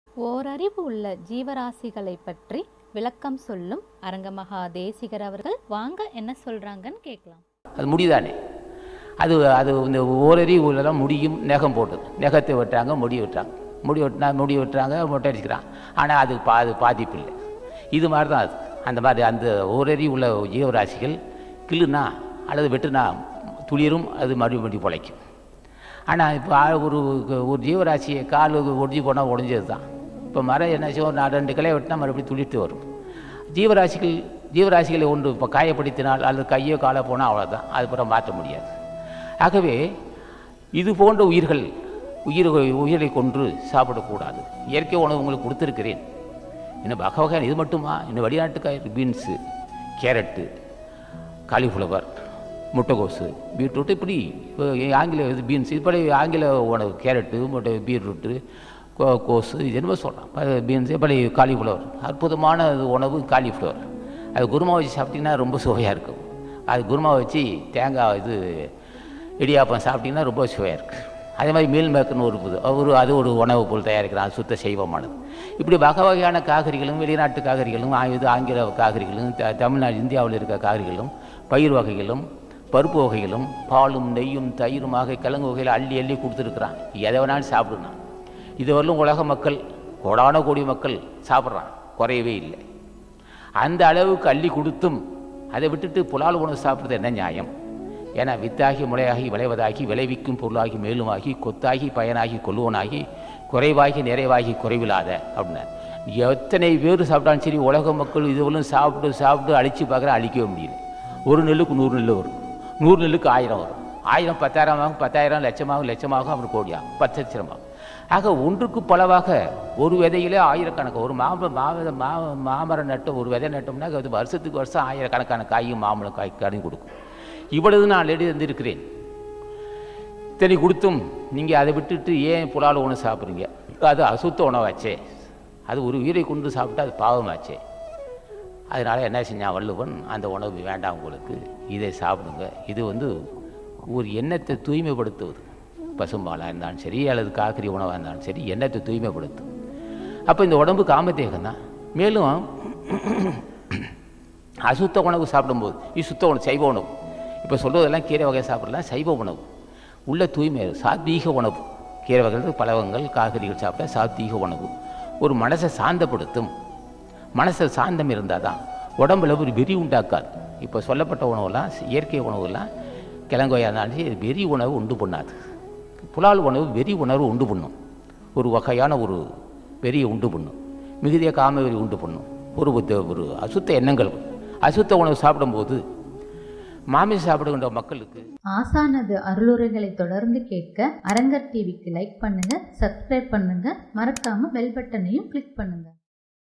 ஓரறிவு உள்ள ஜீவராசிகளை பற்றி விளக்கம் சொல்லும் அரங்கமகா தேசிகர் அவர்கள் வாங்க என்ன சொல்றாங்கன்னு கேட்கலாம் அது முடிதானே அது அது இந்த ஓரறி உள்ளதான் முடியும் நெகம் போட்டது நெகத்தை வெட்டுறாங்க முடி வெட்டுறாங்க முடி வெட்டினா முடி வெட்டுறாங்க மொட்டை அடிச்சுக்கிறான் ஆனால் அது பா அது பாதிப்பு இல்லை இது மாதிரி தான் அது அந்த மாதிரி அந்த ஓரறி உள்ள ஜீவராசிகள் கிள்ளுனா அல்லது வெட்டுனா துளிரும் அது மறுபடியும் மறுபடியும் பிழைக்கும் ஆனால் இப்போ ஆ- ஒரு ஒரு ஜீவராசியை கால் ஒடிஞ்சு போனால் உடஞ்சது தான் இப்போ மரம் என்ன செய்யும் நான் ரெண்டு கிளையை வெட்டினா மறுபடியும் துளிர்த்து வரும் ஜீவராசிகள் ஜீவராசிகளை ஒன்று இப்போ காயப்படுத்தினால் அல்லது கையோ காலோ போனால் அவ்வளோதான் அதுக்கப்புறம் மாற்ற முடியாது ஆகவே இது போன்ற உயிர்கள் உயிர் உயிரை கொன்று சாப்பிடக்கூடாது இயற்கை உணவு உங்களுக்கு கொடுத்துருக்கிறேன் இன்னும் வகை வகையான இது மட்டுமா இன்னும் வெளிநாட்டுக்காய் பீன்ஸு கேரட்டு காலிஃப்ளவர் முட்டைகோஸு பீட்ரூட் இப்படி இப்போ ஆங்கில இது பீன்ஸ் இப்படி ஆங்கில உணவு கேரட்டு முட்டை பீட்ரூட்டு கோ கோஸு இது என்னமோ சொல்லலாம் பீன்ஸ் இப்படி காலிஃப்ளவர் அற்புதமான இது உணவு காலிஃப்ளவர் அது குருமா வச்சு சாப்பிட்டிங்கன்னா ரொம்ப சுவையாக இருக்கும் அது குருமா வச்சு தேங்காய் இது இடியாப்பம் சாப்பிட்டிங்கன்னா ரொம்ப சுவையாக இருக்குது அதே மாதிரி மீல் மேக்கர்னு ஒரு புது ஒரு அது ஒரு உணவு பொருள் தயாரிக்கிறான் சுத்த செய்வமானது இப்படி வகை வகையான காய்கறிகளும் வெளிநாட்டு காய்கறிகளும் ஆ- இது ஆங்கில காய்கறிகளும் த தமிழ்நாடு இந்தியாவில் இருக்க காய்கறிகளும் பயிர் வகைகளும் பருப்பு வகைகளும் பாலும் நெய்யும் தயிருமாக கிழங்கு வகையில் அள்ளி அள்ளி கொடுத்துருக்குறான் எதை வேணாலும் சாப்பிடுனான் இதுவரையிலும் உலக மக்கள் கோடான கோடி மக்கள் சாப்பிட்றான் குறையவே இல்லை அந்த அளவுக்கு அள்ளி கொடுத்தும் அதை விட்டுட்டு புலால் உணவு சாப்பிட்றது என்ன நியாயம் ஏன்னா வித்தாகி முளையாகி விளைவதாகி விளைவிக்கும் பொருளாகி மேலுமாகி கொத்தாகி பயனாகி கொல்லுவனாகி குறைவாகி நிறைவாகி குறைவில்லாத அப்படின்னார் எத்தனை பேர் சாப்பிட்டாலும் சரி உலக மக்கள் இதுவரையும் சாப்பிட்டு சாப்பிட்டு அழிச்சு பார்க்குற அழிக்கவே முடியல ஒரு நெல்லுக்கு நூறு நெல் வரும் நூறு நெல்லுக்கு ஆயிரம் வரும் ஆயிரம் பத்தாயிரம் ஆகும் பத்தாயிரம் லட்சமாகும் லட்சமாகும் அப்புறம் கோடியாகும் பத்து லட்சமாகும் ஆக ஒன்றுக்கு பலவாக ஒரு விதையிலே ஆயிரக்கணக்கு ஒரு மாம மாம மா மாமரம் நட்டு ஒரு விதை நட்டோம்னா அது வருஷத்துக்கு வருஷம் ஆயிரக்கணக்கான காயும் மாம்பழம் காய் கனி கொடுக்கும் இவ்வளவு நான் ஆல்ரெடி வந்திருக்கிறேன் இத்தனை கொடுத்தும் நீங்கள் அதை விட்டுட்டு ஏன் புலால் உணவு சாப்பிட்றீங்க அது அசுத்த உணவாச்சே அது ஒரு உயிரை கொண்டு சாப்பிட்டா அது பாவமாச்சே அதனால் என்ன செஞ்சான் வள்ளுவன் அந்த உணவு வேண்டாம் உங்களுக்கு இதை சாப்பிடுங்க இது வந்து ஒரு எண்ணத்தை தூய்மைப்படுத்துவது பசும்பாலாக இருந்தாலும் சரி அல்லது காய்கறி உணவாக இருந்தாலும் சரி எண்ணத்தை தூய்மைப்படுத்தும் அப்போ இந்த உடம்பு காமத்தேகம் தான் மேலும் அசுத்த உணவு சாப்பிடும்போது இது சுத்த உணவு சைவ உணவு இப்போ சொல்கிறதெல்லாம் கீரை வகை சாப்பிடலாம் சைவ உணவு உள்ள தூய்மை சாத்வீக உணவு கீரை வகைகள் பலவங்கள் காய்கறிகள் சாப்பிட்டா சாத்வீக உணவு ஒரு மனசை சாந்தப்படுத்தும் மனசில் சாந்தம் இருந்தால் தான் உடம்புல ஒரு வெறி உண்டாக்காது இப்போ சொல்லப்பட்ட உணவுலாம் இயற்கை உணவுலாம் கிழங்கோயா இருந்தாலும் சரி வெறி உணவு உண்டு பண்ணாது புலால் உணவு வெறி உணர்வு உண்டு பண்ணும் ஒரு வகையான ஒரு வெறியை உண்டு பண்ணும் மிகுதியாக காம வெறி உண்டு பண்ணும் ஒரு புத்த- ஒரு அசுத்த எண்ணங்கள் அசுத்த உணவு சாப்பிடும்போது மாமிசம் சாப்பிடுகின்ற மக்களுக்கு ஆசானது அருளுரைகளை தொடர்ந்து கேட்க அரங்கர் டிவிக்கு லைக் பண்ணுங்க சப்ஸ்கிரைப் பண்ணுங்க மறக்காம பெல் பட்டனையும் கிளிக் பண்ணுங்க